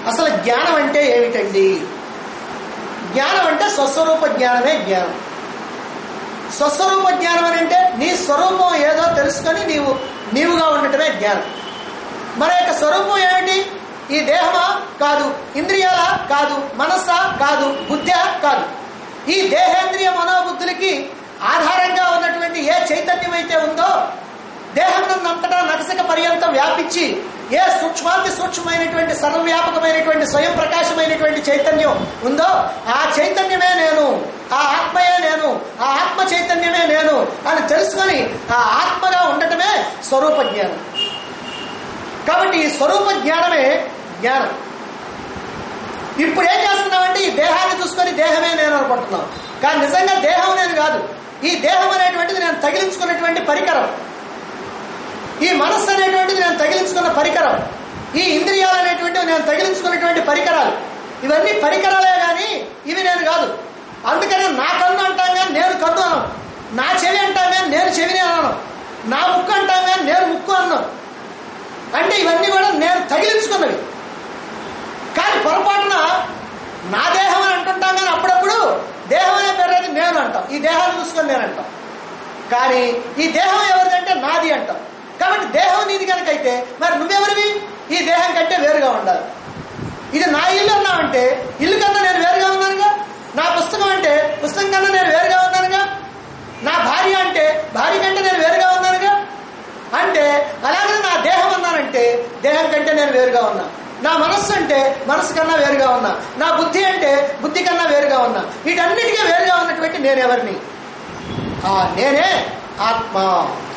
అసలు జ్ఞానం అంటే ఏమిటండి జ్ఞానం అంటే స్వస్వరూప జ్ఞానమే జ్ఞానం స్వస్వరూప జ్ఞానం అని అంటే నీ స్వరూపం ఏదో తెలుసుకొని నీవు నీవుగా ఉండటమే జ్ఞానం మన యొక్క స్వరూపం ఏమిటి ఈ దేహమా కాదు ఇంద్రియాల కాదు మనస్సా కాదు బుద్ధా కాదు ఈ దేహేంద్రియ మనోబుద్ధులకి ఆధారంగా ఉన్నటువంటి ఏ చైతన్యం అయితే ఉందో దేహం అంతటా నరసక పర్యంతం వ్యాపించి ఏ సూక్ష్మాతి సూక్ష్మమైనటువంటి సర్వవ్యాపకమైనటువంటి స్వయం ప్రకాశమైనటువంటి చైతన్యం ఉందో ఆ చైతన్యమే నేను ఆ ఆత్మయే నేను ఆ ఆత్మ చైతన్యమే నేను అని తెలుసుకొని ఆ ఆత్మగా ఉండటమే స్వరూప జ్ఞానం కాబట్టి ఈ స్వరూప జ్ఞానమే జ్ఞానం ఇప్పుడు ఏం చేస్తున్నామంటే ఈ దేహాన్ని చూసుకొని దేహమే నేను అనుకుంటున్నాం కానీ నిజంగా దేహం నేను కాదు ఈ దేహం అనేటువంటిది నేను తగిలించుకున్నటువంటి పరికరం ఈ మనస్సు అనేటువంటిది నేను తగిలించుకున్న పరికరం ఈ ఇంద్రియాలు అనేటువంటివి నేను తగిలించుకున్నటువంటి పరికరాలు ఇవన్నీ పరికరాలే కానీ ఇవి నేను కాదు అందుకని నా కన్ను అంటాం కానీ నేను కన్ను అనం నా చెవి అంటాం కానీ నేను చెవిని అన్నాను నా ముక్కు అంటాం కానీ నేను ముక్కు అన్నాను అంటే ఇవన్నీ కూడా నేను తగిలించుకున్నవి కానీ పొరపాటున నా దేహం అని అంటుంటాం కానీ అప్పుడప్పుడు దేహం అనే పేరు అయితే నేను అంటాం ఈ దేహాన్ని చూసుకొని నేను అంటాం కానీ ఈ దేహం ఎవరిదంటే నాది అంటాం కాబట్టి దేహం నీది కనుక అయితే మరి నువ్వెవరివి ఈ దేహం కంటే వేరుగా ఉండాలి ఇది నా ఇల్లు అన్నావంటే ఇల్లు కన్నా నేను వేరుగా ఉన్నానుగా నా పుస్తకం అంటే పుస్తకం కన్నా నేను వేరుగా ఉన్నానుగా నా భార్య అంటే భార్య కంటే నేను వేరుగా ఉన్నానుగా అంటే అలాగే నా దేహం అన్నానంటే దేహం కంటే నేను వేరుగా ఉన్నా నా మనస్సు అంటే మనస్సు కన్నా వేరుగా ఉన్నా నా బుద్ధి అంటే బుద్ధి కన్నా వేరుగా ఉన్నా వీటన్నిటికీ వేరుగా ఉన్నటువంటి నేనెవరిని ఆ నేనే ఆత్మ